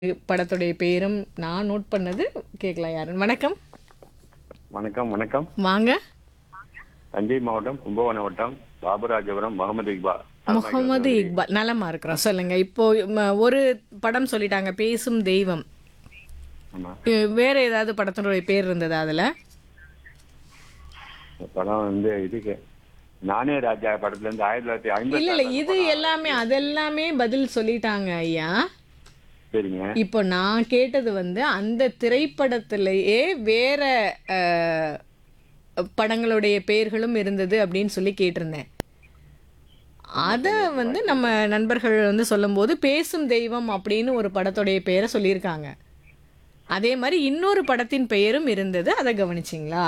படத்துடைய பேரும் நான் நோட் பண்ணது கேட்கலாம் யாருன்னு வணக்கம் வணக்கம் வணக்கம் வாங்க தஞ்சை மாவட்டம் கும்பகோணம் வட்டம் பாபுராஜபுரம் முகமது இக்பால் முகமது இக்பால் நலமா இருக்கிறோம் சொல்லுங்க இப்போ ம, ஒரு படம் சொல்லிட்டாங்க பேசும் தெய்வம் ஆமா இ- வேற ஏதாவது படத்தினுடைய பேர் இருந்ததா அதுல இந்த படம் வந்து இதுக்கு நானே ராஜா படத்துல இருந்து ஆயிரத்தி தொள்ளாயிரத்தி ஐம்பத்தி இல்ல இல்ல இது எல்லாமே அதெல்லாமே பதில் சொல்லிட்டாங்க ஐயா சரிங்க இப்போ நான் கேட்டது வந்து அந்த திரைப்படத்திலேயே வேற அஹ், படங்களுடைய பெயர்களும் இருந்தது அப்படின்னு சொல்லி கேட்டிருந்தேன் அதை வந்து நம்ம நண்பர்கள் வந்து சொல்லும்போது பேசும் தெய்வம் அப்படின்னு ஒரு படத்துடைய பெயரை சொல்லியிருக்காங்க அதே மாதிரி இன்னொரு படத்தின் பெயரும் இருந்தது அதை கவனிச்சிங்களா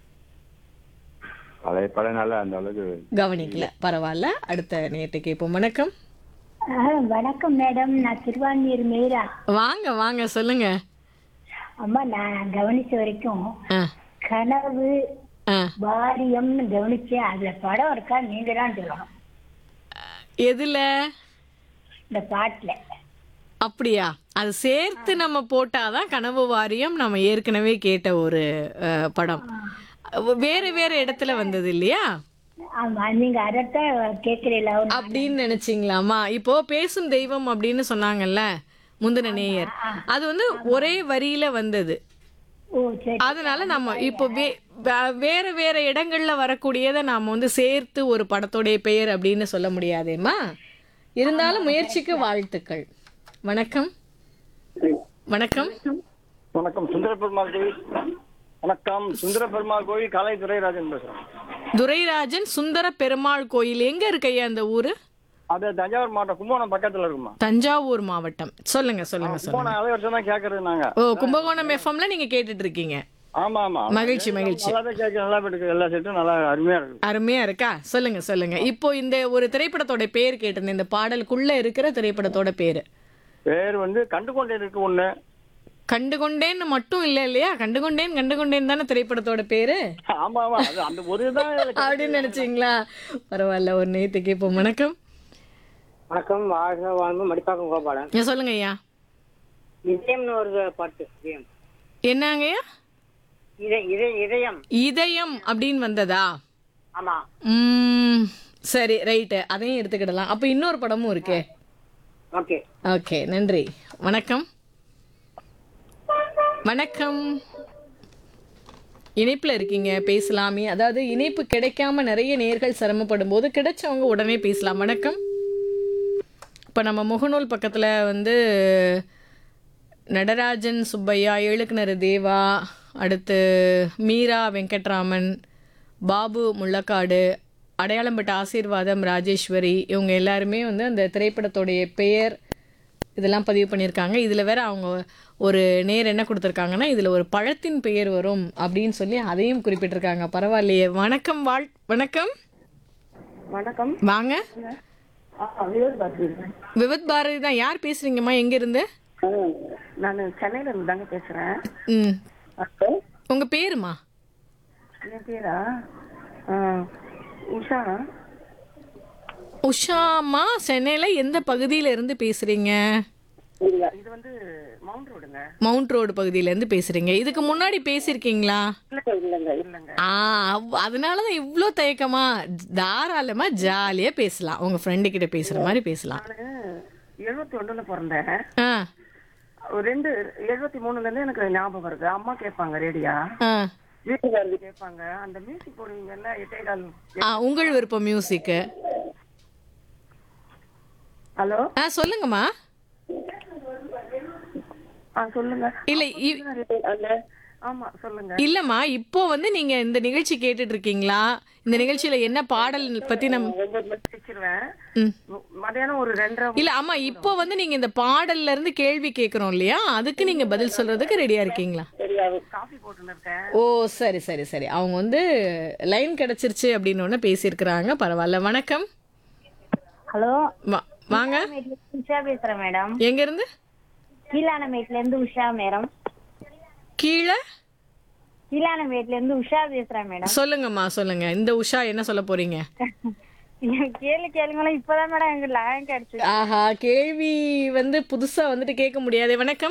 பழைய படம்னால அந்த அளவுக்கு கவனிக்கல பரவாயில்ல அடுத்த நேற்று கேட்போம் வணக்கம் ஆ, வணக்கம் மேடம் நான் திருவான்மியூர் மீரா வாங்க வாங்க சொல்லுங்க அம்மா நான் கவனிச்ச வரைக்கும் ஆ கனவு ஆ பாரியம்னு கவனிச்சேன் அதுல படம் இருக்கா நீங்க தான் சொல்லணும் எதுல இந்த பாட்டுல அப்படியா அது சேர்த்து நம்ம போட்டாதான் கனவு வாரியம் நம்ம ஏற்கனவே கேட்ட ஒரு அஹ், படம் வேற வேற இடத்துல வந்தது இல்லையா ஆமா நீங்க அதைத்தான் கேக்குறீங்களா அப்படின்னு நினைச்சீங்களாமா இப்போ பேசும் தெய்வம் அப்படின்னு சொன்னாங்கல்ல முந்தின நேயர் அது வந்து ஒரே வரியில வந்தது ஓ சரி அதனால நம்ம இப்போ வே- வே- வேற வேற இடங்கள்ல வரக்கூடியதை நாம வந்து சேர்த்து ஒரு படத்துடைய பெயர் அப்படின்னு சொல்ல முடியாதேம்மா இருந்தாலும் முயற்சிக்கு வாழ்த்துக்கள் வணக்கம் வணக்கம் வணக்கம் சுந்தர பெருமாள் கோயில் வணக்கம் சுந்தர பெருமாள் கோயில் கலை துரைராஜன் பேசுறேன் துரைராஜன் சுந்தர பெருமாள் கோயில் எங்க இருக்கையா அந்த ஊரு அது தஞ்சாவூர் மாவட்டம் கும்பகோணம் பக்கத்துல இருக்குமா தஞ்சாவூர் மாவட்டம் சொல்லுங்க சொல்லுங்க சொல்லுங்க கும்பகோணம் அதே வருஷம் தான் கேட்கறது நாங்க ஓ கும்பகோணம் எஃப்எம்ல நீங்க கேட்டுட்டு இருக்கீங்க ஆமா ஆமா மகிழ்ச்சி மகிழ்ச்சி நல்லாவே கேட்க நல்லா இருக்கு எல்லா செட்டும் நல்லா அருமையா இருக்கு அருமையா இருக்கா சொல்லுங்க சொல்லுங்க இப்போ இந்த ஒரு திரைப்படத்தோட பேர் கேட்டிருந்தேன் இந்த பாடலுக்குள்ள இருக்கிற திரைப்படத்தோட பேரு பேர் வந்து கண்டுகொண்டே இருக்கு ஒண்ணு கண்டுகொண்டேன்னு மட்டும் இல்ல இல்லையா கண்டுகொண்டேன் கண்டுகொண்டேன் தானே திரைப்படத்தோட பேரு ஆமா ஆமா அது அந்த ஒரு தான் அப்படின்னு நினைச்சீங்களா பரவாயில்ல ஒரு நேத்து கேட்போம் வணக்கம் வணக்கம் வாழ்க வாழ்வு மடிப்பாக்கம் கோபாலன் ஏன் சொல்லுங்க ஐயா இதயம்னு ஒரு பாட்டு இதயம் என்னங்கய்யா இதை- இதை- இதயம் இதயம் அப்படின்னு வந்ததா ஆமா ம் சரி ரைட்டு அதையும் எடுத்துக்கிடலாம் அப்போ இன்னொரு படமும் இருக்கே ஓகே ஓகே நன்றி வணக்கம் வணக்கம் இணைப்பில் இருக்கீங்க பேசலாமே அதாவது இணைப்பு கிடைக்காம நிறைய நேர்கள் சிரமப்படும் போது கிடைச்சவங்க உடனே பேசலாம் வணக்கம் இப்போ நம்ம முகநூல் பக்கத்தில் வந்து நடராஜன் சுப்பையா எழுக்குனர் தேவா அடுத்து மீரா வெங்கட்ராமன் பாபு முள்ளக்காடு அடையாளம்பட்ட ஆசீர்வாதம் ராஜேஸ்வரி இவங்க எல்லாருமே வந்து அந்த திரைப்படத்துடைய பெயர் இதெல்லாம் பதிவு பண்ணியிருக்காங்க இதில் வேற அவங்க ஒரு நேர் என்ன கொடுத்துருக்காங்கன்னா இதில் ஒரு பழத்தின் பெயர் வரும் அப்படின்னு சொல்லி அதையும் குறிப்பிட்டிருக்காங்க பரவாயில்லையே வணக்கம் வாழ் வணக்கம் வணக்கம் வாங்க விவத் பாரதி தான் யார் பேசுறீங்கம்மா எங்கேருந்து நான் சென்னையில இருந்து தாங்க பேசுறேன் ம் உங்கள் பேருமா என் பேரா ஆ, உஷா உஷாமா சென்னையில் எந்த பகுதியில இருந்து பேசுறீங்க இது வந்து மவுண்ட் ரோடுங்க மவுண்ட் ரோடு பகுதியிலேருந்து பேசுறீங்க இதுக்கு முன்னாடி பேசியிருக்கீங்களா இல்லங்க இல்லங்க இல்லங்க ஆ அவ்- அதனால தான் இவ்வளோ தயக்கமா தாராளமா ஜாலியா பேசலாம் உங்க ஃப்ரெண்டு கிட்ட பேசுற மாதிரி பேசலாம் நானு எழுபத்தி ஒண்ணுல பிறந்தேன் ஆ ஒரு ரெண்டு எழுபத்தி மூணுல இருந்து எனக்கு ஞாபகம் வருது அம்மா கேட்பாங்க ரேடியா ஆ வீட்டுக்காரங்க கேட்பாங்க அந்த மியூசிக் போடுவீங்கல்ல எட்டைகால் ஆ உங்கள் விருப்பம் மியூசிக்கு ஹலோ ஆ சொல்லுங்கம்மா ஆ சொல்லுங்க இல்ல இ- அல்ல ஆமா சொல்லுங்க இல்லம்மா இப்போ வந்து நீங்க இந்த நிகழ்ச்சி கேட்டுட்டு இருக்கீங்களா இந்த நிகழ்ச்சியில என்ன பாடல் பத்தி நம்ம ஒன்பது மணிக்கு வச்சிருவேன் ம். மதியானம் ஒரு ரெண்டரை இல்ல ஆமா இப்போ வந்து நீங்க இந்த பாடல்ல இருந்து கேள்வி கேக்குறோம் இல்லையா அதுக்கு நீங்க பதில் சொல்றதுக்கு ரெடியா இருக்கீங்களா தெரியாது காஃபி போட்டுன்னு இருக்கேன் ஓ சரி சரி சரி அவங்க வந்து லைன் கிடைச்சிருச்சு அப்படின்னு ஒன்று பேசியிருக்கிறாங்க பரவாயில்ல வணக்கம் ஹலோ வா- வாங்க உஷா பேசுறேன் மேடம் எங்க இருந்து கீழானமேட்ல இருந்து உஷா மேடம் கீழே கீழானமேட்ல இருந்து உஷா பேசுறேன் மேடம் சொல்லுங்கம்மா சொல்லுங்க இந்த உஷா என்ன சொல்ல போறீங்க கேள்வி கேளுங்களேன் இப்பதான் மேடம் எங்க லைன் கிடைச்சு ஆஹா கேள்வி வந்து புதுசா வந்துட்டு கேட்க முடியாது வணக்கம்